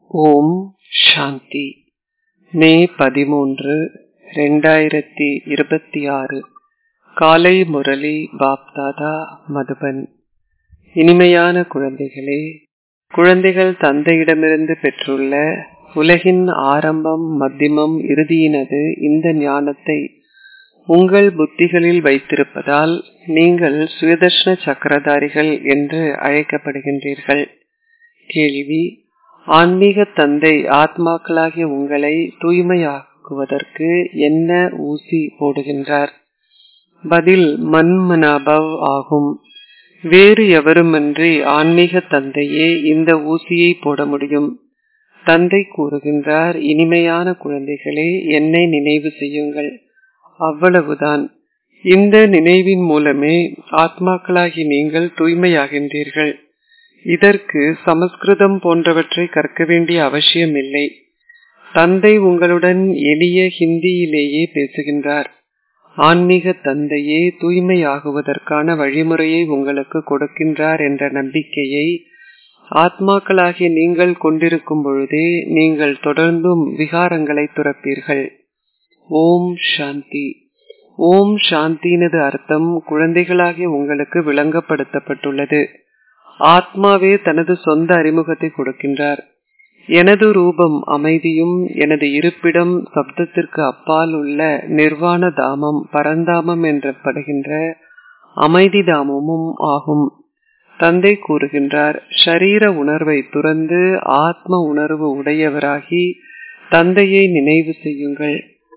ஓம் சாந்தி மே பதிமூன்று ரெண்டாயிரத்தி இருபத்தி ஆறு காலை முரளி பாப்தாதா மதுபன் இனிமையான குழந்தைகளே குழந்தைகள் தந்தையிடமிருந்து பெற்றுள்ள உலகின் ஆரம்பம் மத்தியமம் இறுதியினது இந்த ஞானத்தை உங்கள் புத்திகளில் வைத்திருப்பதால் நீங்கள் சுயதர்ஷன சக்கரதாரிகள் என்று அழைக்கப்படுகின்றீர்கள் கேள்வி ஆன்மீக தந்தை ஆத்மாக்களாகிய உங்களை தூய்மையாக்குவதற்கு என்ன ஊசி போடுகின்றார் பதில் மன்மனாபவ் ஆகும் வேறு எவருமின்றி ஆன்மீக தந்தையே இந்த ஊசியை போட முடியும் தந்தை கூறுகின்றார் இனிமையான குழந்தைகளே என்னை நினைவு செய்யுங்கள் அவ்வளவுதான் இந்த நினைவின் மூலமே ஆத்மாக்களாகி நீங்கள் தூய்மையாகின்றீர்கள் இதற்கு சமஸ்கிருதம் போன்றவற்றை கற்க வேண்டிய அவசியமில்லை தந்தை உங்களுடன் எளிய ஹிந்தியிலேயே பேசுகின்றார் ஆன்மீக தந்தையே தூய்மையாகுவதற்கான வழிமுறையை உங்களுக்கு கொடுக்கின்றார் என்ற நம்பிக்கையை ஆத்மாக்களாகிய நீங்கள் கொண்டிருக்கும் பொழுதே நீங்கள் தொடர்ந்தும் விகாரங்களை துறப்பீர்கள் ஓம் சாந்தி ஓம் சாந்தினது அர்த்தம் குழந்தைகளாகிய உங்களுக்கு விளங்கப்படுத்தப்பட்டுள்ளது ஆத்மாவே தனது சொந்த அறிமுகத்தை கொடுக்கின்றார் எனது ரூபம் அமைதியும் எனது இருப்பிடம் சப்தத்திற்கு அப்பால் உள்ள நிர்வாண தாமம் பரந்தாமம் என்றப்படுகின்ற அமைதி தாமமும் ஆகும் தந்தை கூறுகின்றார் ஷரீர உணர்வை துறந்து ஆத்ம உணர்வு உடையவராகி தந்தையை நினைவு செய்யுங்கள்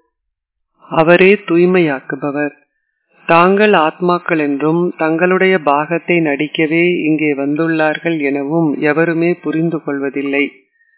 அவரே தூய்மையாக்குபவர் தாங்கள் ஆத்மாக்கள் என்றும் தங்களுடைய பாகத்தை நடிக்கவே இங்கே வந்துள்ளார்கள் எனவும் எவருமே புரிந்து கொள்வதில்லை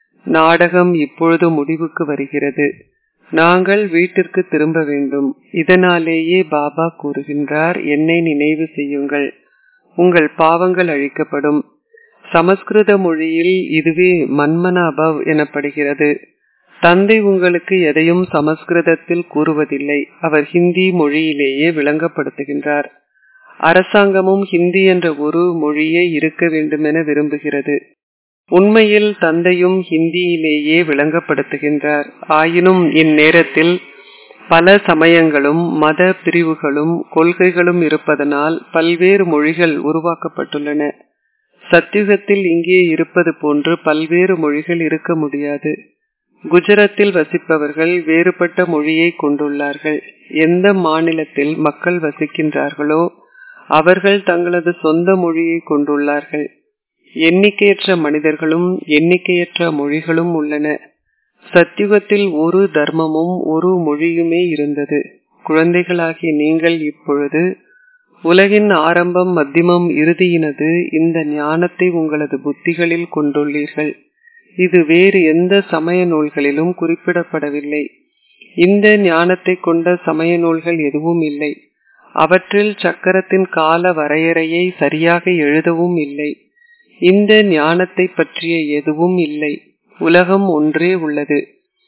நாடகம் இப்பொழுது முடிவுக்கு வருகிறது நாங்கள் வீட்டிற்கு திரும்ப வேண்டும் இதனாலேயே பாபா கூறுகின்றார் என்னை நினைவு செய்யுங்கள் உங்கள் பாவங்கள் அழிக்கப்படும் சமஸ்கிருத மொழியில் இதுவே மன்மனாபவ் எனப்படுகிறது தந்தை உங்களுக்கு எதையும் சமஸ்கிருதத்தில் கூறுவதில்லை அவர் ஹிந்தி மொழியிலேயே விளங்கப்படுத்துகின்றார் அரசாங்கமும் ஹிந்தி என்ற ஒரு மொழியே இருக்க வேண்டுமென விரும்புகிறது உண்மையில் தந்தையும் ஹிந்தியிலேயே விளங்கப்படுத்துகின்றார் ஆயினும் இந்நேரத்தில் பல சமயங்களும் மத பிரிவுகளும் கொள்கைகளும் இருப்பதனால் பல்வேறு மொழிகள் உருவாக்கப்பட்டுள்ளன சத்தியுகத்தில் இங்கே இருப்பது போன்று பல்வேறு மொழிகள் இருக்க முடியாது குஜராத்தில் வசிப்பவர்கள் வேறுபட்ட மொழியை கொண்டுள்ளார்கள் எந்த மாநிலத்தில் மக்கள் வசிக்கின்றார்களோ அவர்கள் தங்களது சொந்த மொழியை கொண்டுள்ளார்கள் எண்ணிக்கையற்ற மனிதர்களும் எண்ணிக்கையற்ற மொழிகளும் உள்ளன சத்தியுகத்தில் ஒரு தர்மமும் ஒரு மொழியுமே இருந்தது குழந்தைகளாகிய நீங்கள் இப்பொழுது உலகின் ஆரம்பம் மத்தியமம் இறுதியினது இந்த ஞானத்தை உங்களது புத்திகளில் கொண்டுள்ளீர்கள் இது வேறு எந்த சமய நூல்களிலும் குறிப்பிடப்படவில்லை இந்த ஞானத்தை கொண்ட சமய நூல்கள் எதுவும் இல்லை அவற்றில் சக்கரத்தின் கால வரையறையை சரியாக எழுதவும் இல்லை இந்த ஞானத்தை பற்றிய எதுவும் இல்லை உலகம் ஒன்றே உள்ளது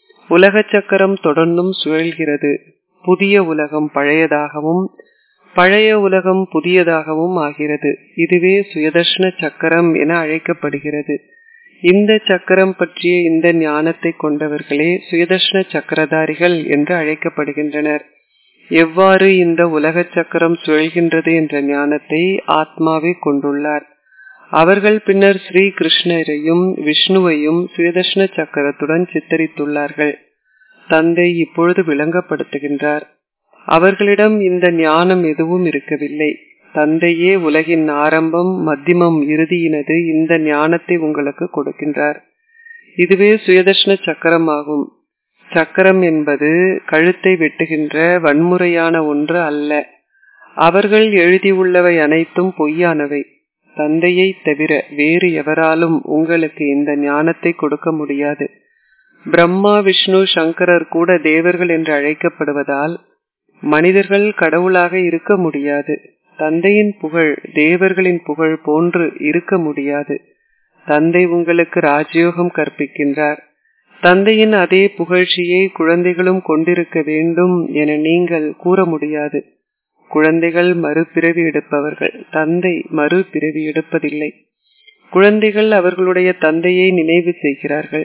உலக சக்கரம் தொடர்ந்தும் சுழல்கிறது புதிய உலகம் பழையதாகவும் பழைய உலகம் புதியதாகவும் ஆகிறது இதுவே சுயதர்ஷன சக்கரம் என அழைக்கப்படுகிறது இந்த சக்கரம் பற்றிய இந்த ஞானத்தை கொண்டவர்களே சுயதர்ஷன சக்கரதாரிகள் என்று அழைக்கப்படுகின்றனர் எவ்வாறு இந்த உலக சக்கரம் சுழல்கின்றது என்ற ஞானத்தை ஆத்மாவே கொண்டுள்ளார் அவர்கள் பின்னர் ஸ்ரீ கிருஷ்ணரையும் விஷ்ணுவையும் சுயதர்ஷன சக்கரத்துடன் சித்தரித்துள்ளார்கள் தந்தை இப்பொழுது விளங்கப்படுத்துகின்றார் அவர்களிடம் இந்த ஞானம் எதுவும் இருக்கவில்லை தந்தையே உலகின் ஆரம்பம் மத்தியமம் இறுதியினது இந்த ஞானத்தை உங்களுக்கு கொடுக்கின்றார் இதுவே சுயதர்ஷன சக்கரமாகும் சக்கரம் என்பது கழுத்தை வெட்டுகின்ற வன்முறையான ஒன்று அல்ல அவர்கள் எழுதியுள்ளவை அனைத்தும் பொய்யானவை தந்தையை தவிர வேறு எவராலும் உங்களுக்கு இந்த ஞானத்தை கொடுக்க முடியாது பிரம்மா விஷ்ணு சங்கரர் கூட தேவர்கள் என்று அழைக்கப்படுவதால் மனிதர்கள் கடவுளாக இருக்க முடியாது தந்தையின் புகழ் தேவர்களின் புகழ் போன்று இருக்க முடியாது தந்தை உங்களுக்கு ராஜயோகம் கற்பிக்கின்றார் தந்தையின் அதே புகழ்ச்சியை குழந்தைகளும் கொண்டிருக்க வேண்டும் என நீங்கள் கூற முடியாது குழந்தைகள் மறுபிறவி எடுப்பவர்கள் தந்தை மறுபிறவி எடுப்பதில்லை குழந்தைகள் அவர்களுடைய தந்தையை நினைவு செய்கிறார்கள்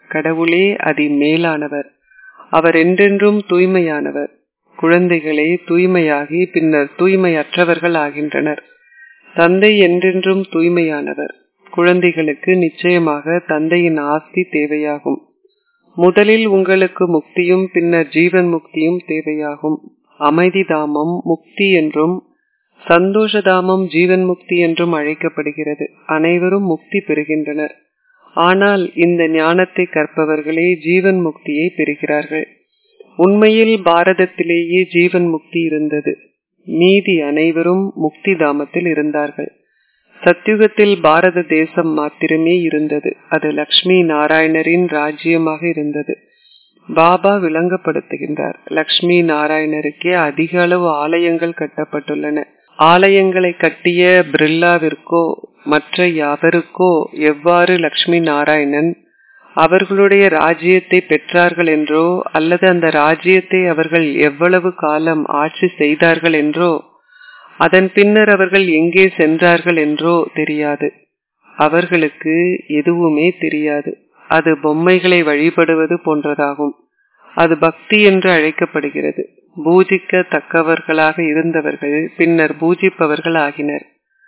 கடவுளே அதி மேலானவர் அவர் என்றென்றும் தூய்மையானவர் குழந்தைகளே தூய்மையாகி பின்னர் தூய்மையற்றவர்கள் ஆகின்றனர் தந்தை என்றென்றும் தூய்மையானவர் குழந்தைகளுக்கு நிச்சயமாக தந்தையின் ஆஸ்தி தேவையாகும் முதலில் உங்களுக்கு முக்தியும் பின்னர் ஜீவன் முக்தியும் தேவையாகும் அமைதி தாமம் முக்தி என்றும் சந்தோஷதாமம் ஜீவன் முக்தி என்றும் அழைக்கப்படுகிறது அனைவரும் முக்தி பெறுகின்றனர் ஆனால் இந்த ஞானத்தை கற்பவர்களே ஜீவன் முக்தியை பெறுகிறார்கள் உண்மையில் பாரதத்திலேயே ஜீவன் முக்தி இருந்தது மீதி அனைவரும் முக்தி தாமத்தில் இருந்தார்கள் சத்யுகத்தில் பாரத தேசம் மாத்திரமே இருந்தது அது லக்ஷ்மி நாராயணரின் ராஜ்யமாக இருந்தது பாபா விளங்கப்படுத்துகின்றார் லக்ஷ்மி நாராயணருக்கே அதிக அளவு ஆலயங்கள் கட்டப்பட்டுள்ளன ஆலயங்களை கட்டிய பிர்லாவிற்கோ மற்ற யாவருக்கோ எவ்வாறு லக்ஷ்மி நாராயணன் அவர்களுடைய ராஜ்யத்தை பெற்றார்கள் என்றோ அல்லது அந்த ராஜ்யத்தை அவர்கள் எவ்வளவு காலம் ஆட்சி செய்தார்கள் என்றோ அதன் பின்னர் அவர்கள் எங்கே சென்றார்கள் என்றோ தெரியாது அவர்களுக்கு எதுவுமே தெரியாது அது பொம்மைகளை வழிபடுவது போன்றதாகும் அது பக்தி என்று அழைக்கப்படுகிறது பூஜிக்க தக்கவர்களாக இருந்தவர்கள் பின்னர் பூஜிப்பவர்கள் ஆகினர்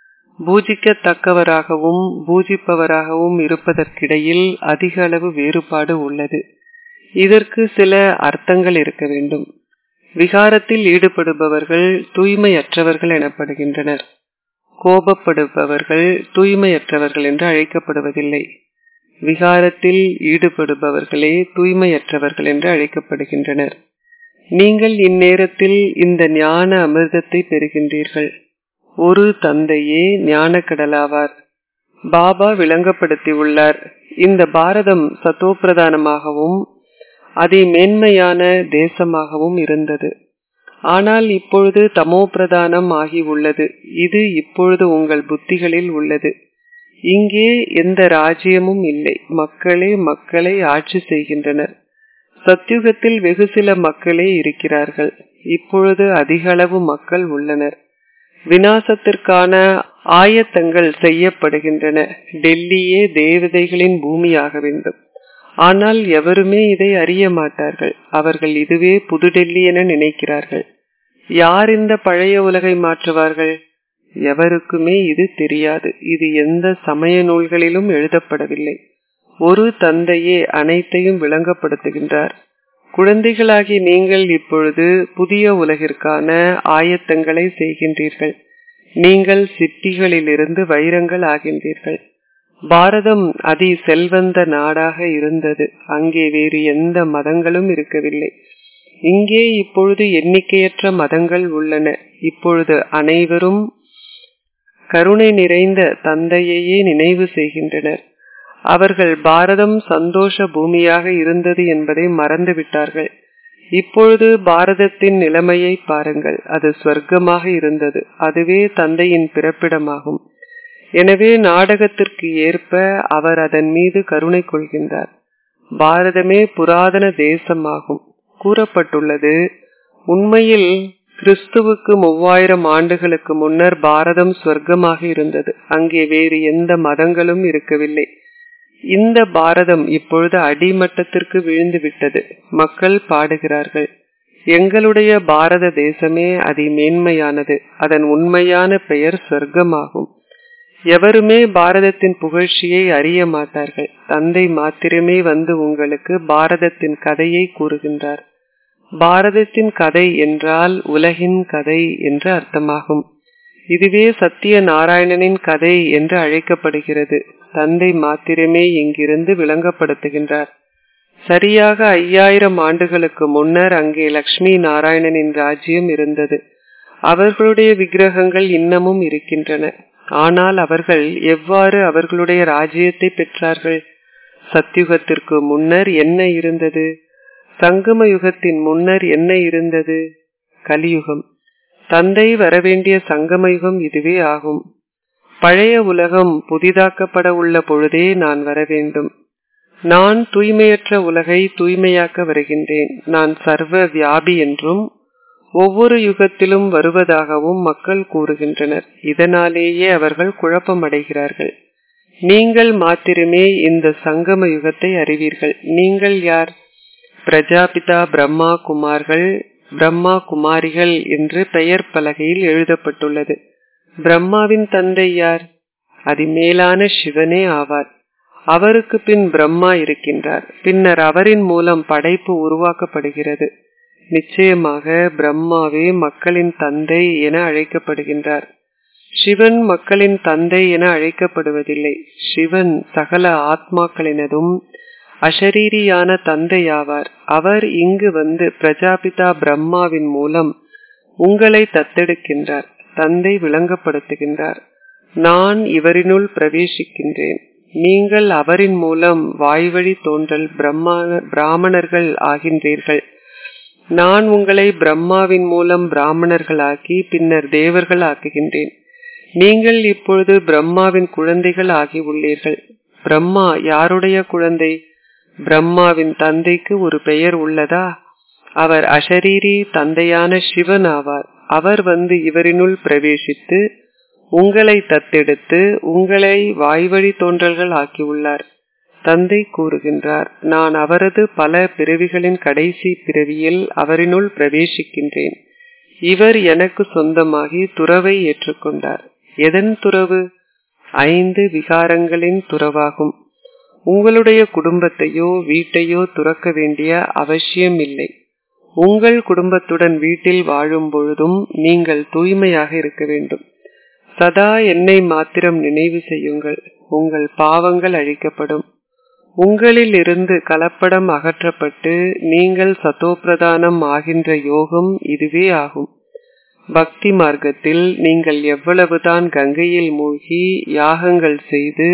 பூஜிக்கத்தக்கவராகவும் பூஜிப்பவராகவும் இருப்பதற்கிடையில் அதிக அளவு வேறுபாடு உள்ளது இதற்கு சில அர்த்தங்கள் இருக்க வேண்டும் விகாரத்தில் ஈடுபடுபவர்கள் தூய்மையற்றவர்கள் எனப்படுகின்றனர் கோபப்படுபவர்கள் தூய்மையற்றவர்கள் என்று அழைக்கப்படுவதில்லை விகாரத்தில் ஈடுபடுபவர்களே தூய்மையற்றவர்கள் என்று அழைக்கப்படுகின்றனர் நீங்கள் இந்நேரத்தில் இந்த ஞான அமிர்தத்தை பெறுகின்றீர்கள் ஒரு தந்தையே ஞானக்கடலாவார் பாபா விளங்கப்படுத்தியுள்ளார் இந்த பாரதம் சத்தோப்பிரதானமாகவும் அதி மேன்மையான தேசமாகவும் இருந்தது ஆனால் இப்பொழுது தமோ பிரதானம் ஆகி உள்ளது இது இப்பொழுது உங்கள் புத்திகளில் உள்ளது இங்கே எந்த ராஜ்யமும் இல்லை மக்களே மக்களை ஆட்சி செய்கின்றனர் சத்யுகத்தில் வெகு சில மக்களே இருக்கிறார்கள் இப்பொழுது அதிக அளவு மக்கள் உள்ளனர் வினாசத்திற்கான ஆயத்தங்கள் செய்யப்படுகின்றன டெல்லியே தேவதைகளின் பூமியாக வேண்டும் ஆனால் எவருமே இதை அறிய மாட்டார்கள் அவர்கள் இதுவே புதுடெல்லி என நினைக்கிறார்கள் யார் இந்த பழைய உலகை மாற்றுவார்கள் எவருக்குமே இது தெரியாது இது எந்த சமய நூல்களிலும் எழுதப்படவில்லை ஒரு தந்தையே அனைத்தையும் விளங்கப்படுத்துகின்றார் குழந்தைகளாகி நீங்கள் இப்பொழுது புதிய உலகிற்கான ஆயத்தங்களை செய்கின்றீர்கள் நீங்கள் சிட்டிகளிலிருந்து வைரங்கள் ஆகின்றீர்கள் பாரதம் அதி செல்வந்த நாடாக இருந்தது அங்கே வேறு எந்த மதங்களும் இருக்கவில்லை இங்கே இப்பொழுது எண்ணிக்கையற்ற மதங்கள் உள்ளன இப்பொழுது அனைவரும் கருணை நிறைந்த தந்தையையே நினைவு செய்கின்றனர் அவர்கள் பாரதம் சந்தோஷ பூமியாக இருந்தது என்பதை மறந்துவிட்டார்கள் இப்பொழுது பாரதத்தின் நிலைமையை பாருங்கள் அது சொர்க்கமாக இருந்தது அதுவே தந்தையின் பிறப்பிடமாகும் எனவே நாடகத்திற்கு ஏற்ப அவர் அதன் மீது கருணை கொள்கின்றார் பாரதமே புராதன தேசமாகும் கூறப்பட்டுள்ளது உண்மையில் கிறிஸ்துவுக்கு மூவாயிரம் ஆண்டுகளுக்கு முன்னர் பாரதம் சொர்க்கமாக இருந்தது அங்கே வேறு எந்த மதங்களும் இருக்கவில்லை இந்த பாரதம் இப்பொழுது அடிமட்டத்திற்கு விழுந்து விட்டது மக்கள் பாடுகிறார்கள் எங்களுடைய பாரத தேசமே அதி மேன்மையானது அதன் உண்மையான பெயர் சொர்க்கமாகும் எவருமே பாரதத்தின் புகழ்ச்சியை அறிய மாட்டார்கள் தந்தை மாத்திரமே வந்து உங்களுக்கு பாரதத்தின் கதையை கூறுகின்றார் பாரதத்தின் கதை என்றால் உலகின் கதை என்று அர்த்தமாகும் இதுவே சத்திய நாராயணனின் கதை என்று அழைக்கப்படுகிறது தந்தை மாத்திரமே இங்கிருந்து விளங்கப்படுத்துகின்றார் சரியாக ஐயாயிரம் ஆண்டுகளுக்கு முன்னர் அங்கே லக்ஷ்மி நாராயணனின் ராஜ்யம் இருந்தது அவர்களுடைய விக்கிரகங்கள் இன்னமும் இருக்கின்றன ஆனால் அவர்கள் எவ்வாறு அவர்களுடைய ராஜ்யத்தை பெற்றார்கள் சத்யுகத்திற்கு முன்னர் என்ன இருந்தது சங்கம யுகத்தின் முன்னர் என்ன இருந்தது கலியுகம் தந்தை வரவேண்டிய சங்கம யுகம் இதுவே ஆகும் பழைய உலகம் புதிதாக்கப்பட உள்ள பொழுதே நான் வர வேண்டும் நான் தூய்மையற்ற உலகை தூய்மையாக்க வருகின்றேன் நான் சர்வ வியாபி என்றும் ஒவ்வொரு யுகத்திலும் வருவதாகவும் மக்கள் கூறுகின்றனர் இதனாலேயே அவர்கள் குழப்பமடைகிறார்கள் நீங்கள் மாத்திரமே இந்த சங்கம யுகத்தை அறிவீர்கள் நீங்கள் யார் பிரஜாபிதா பிரம்மா குமார்கள் பிரம்மா குமாரிகள் என்று பெயர் பலகையில் எழுதப்பட்டுள்ளது பிரம்மாவின் தந்தை யார் அதிமேலான சிவனே ஆவார் அவருக்கு பின் பிரம்மா இருக்கின்றார் பின்னர் அவரின் மூலம் படைப்பு உருவாக்கப்படுகிறது நிச்சயமாக பிரம்மாவே மக்களின் தந்தை என அழைக்கப்படுகின்றார் சிவன் மக்களின் தந்தை என அழைக்கப்படுவதில்லை சிவன் சகல ஆத்மாக்களினதும் அஷரீரியான தந்தையாவார் அவர் இங்கு வந்து பிரஜாபிதா பிரம்மாவின் மூலம் உங்களை தத்தெடுக்கின்றார் தந்தை விளங்கப்படுத்துகின்றார் நான் இவரினுள் பிரவேசிக்கின்றேன் நீங்கள் அவரின் மூலம் வாய்வழி தோன்றல் பிரம்மா பிராமணர்கள் ஆகின்றீர்கள் நான் உங்களை பிரம்மாவின் மூலம் பிராமணர்களாக்கி பின்னர் தேவர்கள் ஆக்குகின்றேன் நீங்கள் இப்பொழுது பிரம்மாவின் குழந்தைகள் ஆகி உள்ளீர்கள் பிரம்மா யாருடைய குழந்தை பிரம்மாவின் தந்தைக்கு ஒரு பெயர் உள்ளதா அவர் அஷரீரி தந்தையான சிவன் ஆவார் அவர் வந்து இவரினுள் பிரவேசித்து உங்களை தத்தெடுத்து உங்களை வாய்வழி தோன்றல்கள் ஆக்கியுள்ளார் தந்தை கூறுகின்றார் நான் அவரது பல பிறவிகளின் கடைசி பிறவியில் அவரினுள் பிரவேசிக்கின்றேன் இவர் எனக்கு சொந்தமாகி துறவை ஏற்றுக்கொண்டார் எதன் துறவு ஐந்து விகாரங்களின் துறவாகும் உங்களுடைய குடும்பத்தையோ வீட்டையோ துறக்க வேண்டிய அவசியம் இல்லை உங்கள் குடும்பத்துடன் வீட்டில் வாழும் பொழுதும் நீங்கள் தூய்மையாக இருக்க வேண்டும் சதா என்னை மாத்திரம் நினைவு செய்யுங்கள் உங்கள் பாவங்கள் அழிக்கப்படும் உங்களில் இருந்து கலப்படம் அகற்றப்பட்டு நீங்கள் சதோப்பிரதானம் ஆகின்ற யோகம் இதுவே ஆகும் பக்தி மார்க்கத்தில் நீங்கள் எவ்வளவுதான் கங்கையில் மூழ்கி யாகங்கள் செய்து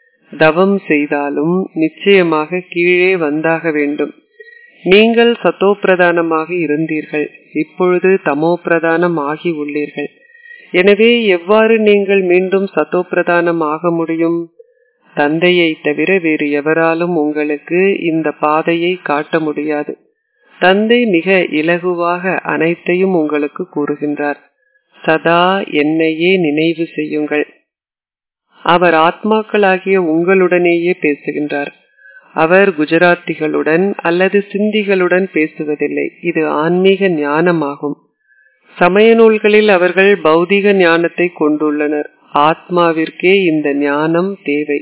தவம் செய்தாலும் நிச்சயமாக கீழே வந்தாக வேண்டும் நீங்கள் சத்தோப்பிரதானமாக இருந்தீர்கள் இப்பொழுது தமோப்பிரதானம் ஆகி உள்ளீர்கள் எனவே எவ்வாறு நீங்கள் மீண்டும் சத்தோப்பிரதானம் ஆக முடியும் தந்தையை தவிர வேறு எவராலும் உங்களுக்கு இந்த பாதையை காட்ட முடியாது தந்தை மிக இலகுவாக அனைத்தையும் உங்களுக்கு கூறுகின்றார் சதா என்னையே நினைவு செய்யுங்கள் அவர் ஆத்மாக்களாகிய உங்களுடனேயே பேசுகின்றார் அவர் குஜராத்திகளுடன் அல்லது சிந்திகளுடன் பேசுவதில்லை இது ஆன்மீக ஞானமாகும் சமய நூல்களில் அவர்கள் பௌதிக ஞானத்தை கொண்டுள்ளனர் ஆத்மாவிற்கே இந்த ஞானம் தேவை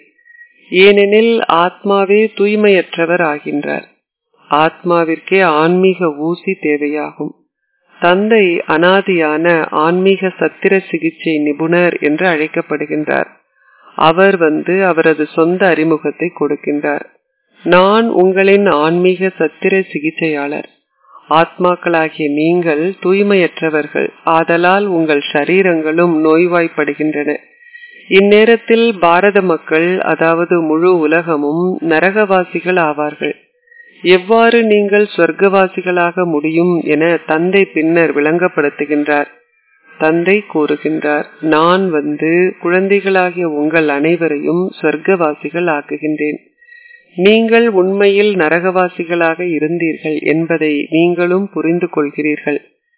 ஏனெனில் ஆத்மாவே தூய்மையற்றவர் ஆகின்றார் ஆத்மாவிற்கே ஆன்மீக ஊசி தேவையாகும் தந்தை அனாதியான ஆன்மீக சத்திர சிகிச்சை நிபுணர் என்று அழைக்கப்படுகின்றார் அவர் வந்து அவரது சொந்த அறிமுகத்தை கொடுக்கின்றார் நான் உங்களின் ஆன்மீக சத்திர சிகிச்சையாளர் ஆத்மாக்களாகிய நீங்கள் தூய்மையற்றவர்கள் ஆதலால் உங்கள் சரீரங்களும் நோய்வாய்ப்படுகின்றன இந்நேரத்தில் பாரத மக்கள் அதாவது முழு உலகமும் நரகவாசிகள் ஆவார்கள் எவ்வாறு நீங்கள் சொர்க்கவாசிகளாக முடியும் என தந்தை பின்னர் விளங்கப்படுத்துகின்றார் தந்தை கூறுகின்றார் நான் வந்து குழந்தைகளாகிய உங்கள் அனைவரையும் சொர்க்கவாசிகள் ஆக்குகின்றேன் நீங்கள் உண்மையில் நரகவாசிகளாக இருந்தீர்கள் என்பதை நீங்களும் புரிந்து கொள்கிறீர்கள்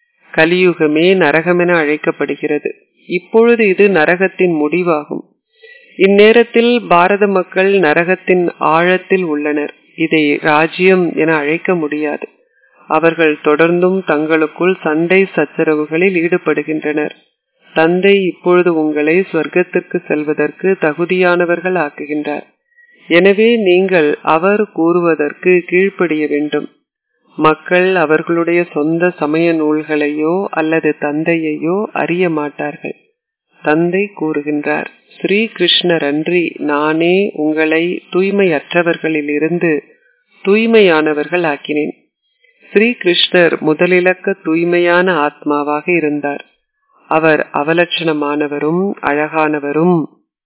கலியுகமே நரகமென அழைக்கப்படுகிறது இப்பொழுது இது நரகத்தின் முடிவாகும் இந்நேரத்தில் பாரத மக்கள் நரகத்தின் ஆழத்தில் உள்ளனர் இதை ராஜ்யம் என அழைக்க முடியாது அவர்கள் தொடர்ந்தும் தங்களுக்குள் சண்டை சச்சரவுகளில் ஈடுபடுகின்றனர் தந்தை இப்பொழுது உங்களை சொர்க்கத்திற்கு செல்வதற்கு தகுதியானவர்கள் ஆக்குகின்றார் எனவே நீங்கள் அவர் கூறுவதற்கு கீழ்ப்படிய வேண்டும் மக்கள் அவர்களுடைய சொந்த சமய நூல்களையோ அல்லது தந்தையையோ அறிய மாட்டார்கள் தந்தை கூறுகின்றார் ஸ்ரீ கிருஷ்ணர் அன்றி நானே உங்களை தூய்மையற்றவர்களில் இருந்து தூய்மையானவர்கள் ஆக்கினேன் ஸ்ரீ கிருஷ்ணர் முதலிலக்க தூய்மையான ஆத்மாவாக இருந்தார் அவர் அவலட்சணமானவரும் அழகானவரும்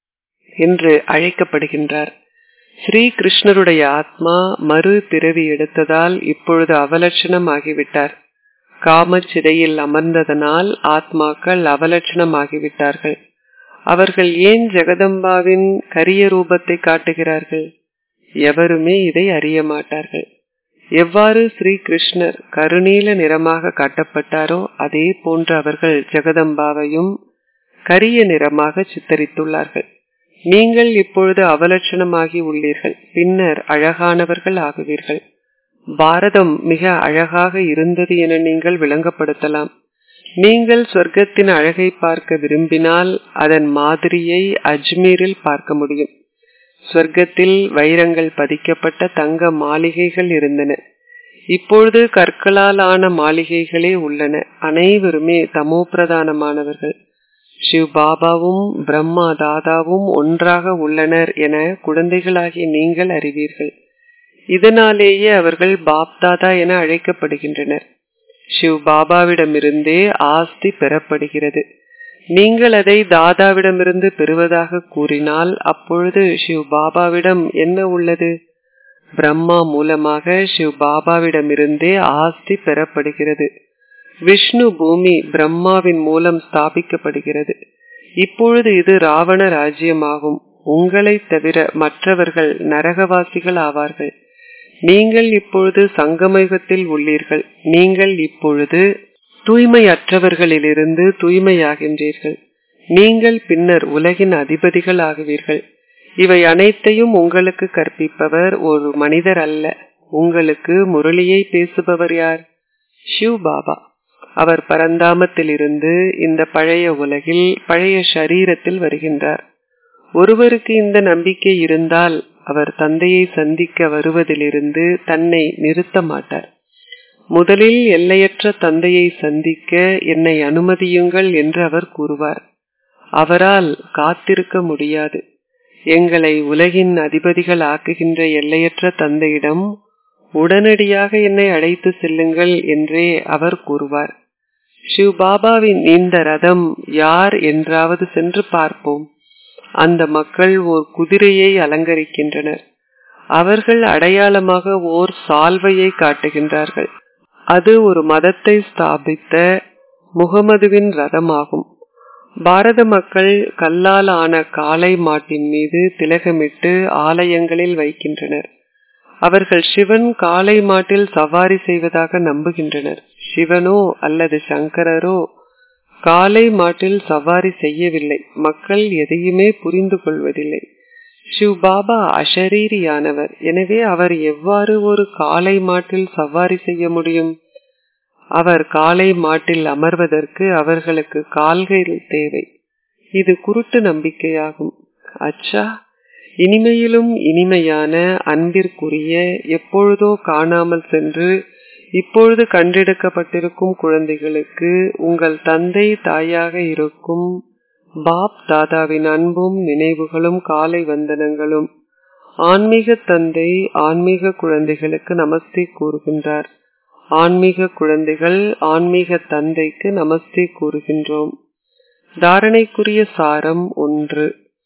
என்று அழைக்கப்படுகின்றார் ஸ்ரீ கிருஷ்ணருடைய ஆத்மா மறு பிறவி எடுத்ததால் இப்பொழுது அவலட்சணம் ஆகிவிட்டார் காமச்சிறையில் அமர்ந்ததனால் ஆத்மாக்கள் அவலட்சணம் ஆகிவிட்டார்கள் அவர்கள் ஏன் ஜெகதம்பாவின் கரிய ரூபத்தை காட்டுகிறார்கள் எவருமே இதை அறிய மாட்டார்கள் எவ்வாறு ஸ்ரீ கிருஷ்ணர் கருநீல நிறமாக காட்டப்பட்டாரோ அதே போன்று அவர்கள் ஜெகதம்பாவையும் கரிய நிறமாக சித்தரித்துள்ளார்கள் நீங்கள் இப்பொழுது அவலட்சணமாகி உள்ளீர்கள் பின்னர் அழகானவர்கள் ஆகுவீர்கள் பாரதம் மிக அழகாக இருந்தது என நீங்கள் விளங்கப்படுத்தலாம் நீங்கள் சொர்க்கத்தின் அழகை பார்க்க விரும்பினால் அதன் மாதிரியை அஜ்மீரில் பார்க்க முடியும் சொர்க்கத்தில் வைரங்கள் பதிக்கப்பட்ட தங்க மாளிகைகள் இருந்தன இப்பொழுது கற்களால் ஆன மாளிகைகளே உள்ளன அனைவருமே தமோ பிரதானமானவர்கள் சிவ் பாபாவும் பிரம்மா தாதாவும் ஒன்றாக உள்ளனர் என குழந்தைகளாகிய நீங்கள் அறிவீர்கள் இதனாலேயே அவர்கள் பாப் தாதா என அழைக்கப்படுகின்றனர் சிவ் பாபாவிடமிருந்தே ஆஸ்தி பெறப்படுகிறது நீங்கள் அதை தாதாவிடமிருந்து பெறுவதாக கூறினால் அப்பொழுது சிவ் பாபாவிடம் என்ன உள்ளது பிரம்மா மூலமாக சிவ் பாபாவிடமிருந்தே ஆஸ்தி பெறப்படுகிறது விஷ்ணு பூமி பிரம்மாவின் மூலம் ஸ்தாபிக்கப்படுகிறது இப்பொழுது இது ராவண ராஜ்யமாகும் உங்களை தவிர மற்றவர்கள் நரகவாசிகள் ஆவார்கள் நீங்கள் இப்பொழுது சங்கமயுகத்தில் உள்ளீர்கள் நீங்கள் இப்பொழுது தூய்மையற்றவர்களிலிருந்து தூய்மையாகின்றீர்கள் நீங்கள் பின்னர் உலகின் அதிபதிகள் ஆகுவீர்கள் இவை அனைத்தையும் உங்களுக்கு கற்பிப்பவர் ஒரு மனிதர் அல்ல உங்களுக்கு முரளியை பேசுபவர் யார் ஷிவ் பாபா அவர் பரந்தாமத்திலிருந்து இந்த பழைய உலகில் பழைய சரீரத்தில் வருகின்றார் ஒருவருக்கு இந்த நம்பிக்கை இருந்தால் அவர் தந்தையை சந்திக்க வருவதிலிருந்து தன்னை நிறுத்த மாட்டார் முதலில் எல்லையற்ற தந்தையை சந்திக்க என்னை அனுமதியுங்கள் என்று அவர் கூறுவார் அவரால் காத்திருக்க முடியாது எங்களை உலகின் அதிபதிகள் ஆக்குகின்ற எல்லையற்ற தந்தையிடம் உடனடியாக என்னை அழைத்து செல்லுங்கள் என்றே அவர் கூறுவார் சிவ் பாபாவின் இந்த ரதம் யார் என்றாவது சென்று பார்ப்போம் அந்த மக்கள் ஓர் குதிரையை அலங்கரிக்கின்றனர் அவர்கள் அடையாளமாக ஓர் சால்வையை காட்டுகின்றார்கள் அது ஒரு மதத்தை ஸ்தாபித்த முகமதுவின் ரதமாகும் பாரத மக்கள் கல்லால் ஆன காளை மாட்டின் மீது திலகமிட்டு ஆலயங்களில் வைக்கின்றனர் அவர்கள் சிவன் காளை மாட்டில் சவாரி செய்வதாக நம்புகின்றனர் சிவனோ அல்லது சங்கரரோ காளை மாட்டில் சவாரி செய்யவில்லை மக்கள் எதையுமே புரிந்து கொள்வதில்லை சிவ் பாபா அஷரீரியானவர் எனவே அவர் எவ்வாறு ஒரு காளை மாட்டில் சவாரி செய்ய முடியும் அவர் காளை மாட்டில் அமர்வதற்கு அவர்களுக்கு கால்கள் தேவை இது குருட்டு நம்பிக்கையாகும் அச்சா இனிமையிலும் இனிமையான அன்பிற்குரிய எப்பொழுதோ காணாமல் சென்று இப்பொழுது கண்டெடுக்கப்பட்டிருக்கும் குழந்தைகளுக்கு உங்கள் தந்தை தாயாக இருக்கும் பாப் தாதாவின் அன்பும் நினைவுகளும் காலை வந்தனங்களும் ஆன்மீக தந்தை ஆன்மீக குழந்தைகளுக்கு நமஸ்தே கூறுகின்றார் ஆன்மீக குழந்தைகள் ஆன்மீக தந்தைக்கு நமஸ்தே கூறுகின்றோம் தாரணைக்குரிய சாரம் ஒன்று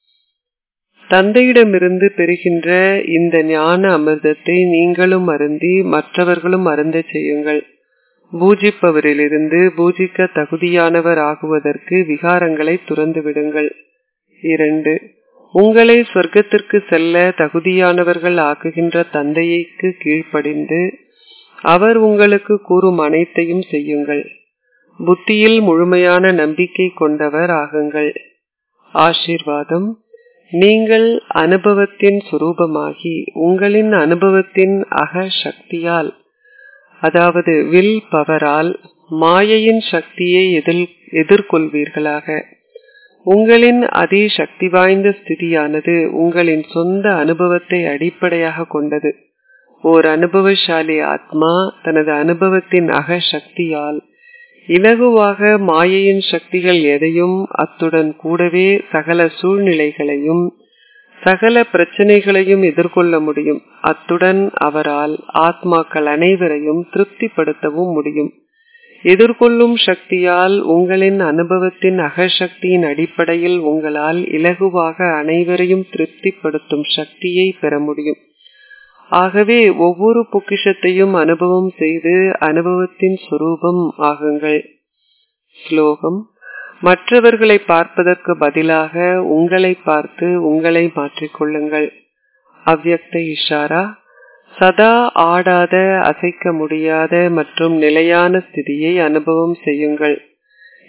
தந்தையிடமிருந்து பெறுகின்ற இந்த ஞான அமிர்தத்தை நீங்களும் அருந்தி மற்றவர்களும் அருந்த செய்யுங்கள் பூஜிப்பவரிலிருந்து பூஜிக்க தகுதியானவர் ஆகுவதற்கு விகாரங்களை துறந்து விடுங்கள் இரண்டு உங்களை சொர்க்கத்திற்கு செல்ல தகுதியானவர்கள் ஆக்குகின்ற தந்தையைக்கு கீழ்ப்படிந்து அவர் உங்களுக்கு கூறும் அனைத்தையும் செய்யுங்கள் புத்தியில் முழுமையான நம்பிக்கை கொண்டவர் ஆகுங்கள் ஆசீர்வாதம் நீங்கள் அனுபவத்தின் சுரூபமாகி உங்களின் அனுபவத்தின் அக சக்தியால் அதாவது வில் பவரால் மாயையின் சக்தியை எதிர் எதிர்கொள்வீர்களாக உங்களின் அதி சக்தி வாய்ந்த ஸ்திதியானது உங்களின் சொந்த அனுபவத்தை அடிப்படையாக கொண்டது ஓர் அனுபவசாலி ஆத்மா தனது அனுபவத்தின் அக சக்தியால் இலகுவாக மாயையின் சக்திகள் எதையும் அத்துடன் கூடவே சகல சூழ்நிலைகளையும் சகல பிரச்சனைகளையும் எதிர்கொள்ள முடியும் அத்துடன் அவரால் ஆத்மாக்கள் அனைவரையும் திருப்திப்படுத்தவும் முடியும் எதிர்கொள்ளும் சக்தியால் உங்களின் அனுபவத்தின் அகசக்தியின் அடிப்படையில் உங்களால் இலகுவாக அனைவரையும் திருப்திப்படுத்தும் சக்தியை பெற முடியும் ஆகவே ஒவ்வொரு பொக்கிஷத்தையும் அனுபவம் செய்து அனுபவத்தின் சுரூபம் ஆகுங்கள் ஸ்லோகம் மற்றவர்களை பார்ப்பதற்கு பதிலாக உங்களை பார்த்து உங்களை மாற்றிக்கொள்ளுங்கள் அவ்யக்த இஷாரா சதா ஆடாத அசைக்க முடியாத மற்றும் நிலையான ஸ்திதியை அனுபவம் செய்யுங்கள்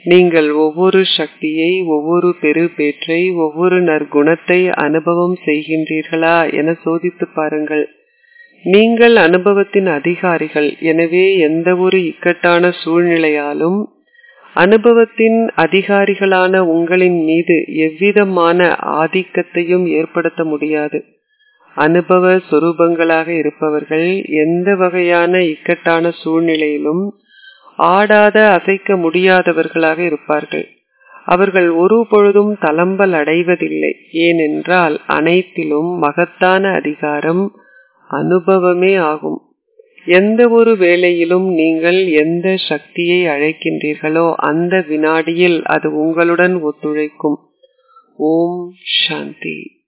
நீங்கள் ஒவ்வொரு சக்தியை ஒவ்வொரு பெருபேற்றை ஒவ்வொரு நற்குணத்தை அனுபவம் செய்கின்றீர்களா என சோதித்து பாருங்கள் நீங்கள் அனுபவத்தின் அதிகாரிகள் எனவே எந்த ஒரு இக்கட்டான சூழ்நிலையாலும் அனுபவத்தின் அதிகாரிகளான உங்களின் மீது எவ்விதமான ஆதிக்கத்தையும் ஏற்படுத்த முடியாது அனுபவ சொரூபங்களாக இருப்பவர்கள் எந்த வகையான இக்கட்டான சூழ்நிலையிலும் ஆடாத அசைக்க முடியாதவர்களாக இருப்பார்கள் அவர்கள் ஒரு பொழுதும் தளம்பல் அடைவதில்லை ஏனென்றால் அனைத்திலும் மகத்தான அதிகாரம் அனுபவமே ஆகும் எந்த ஒரு வேளையிலும் நீங்கள் எந்த சக்தியை அழைக்கின்றீர்களோ அந்த வினாடியில் அது உங்களுடன் ஒத்துழைக்கும் ஓம் சாந்தி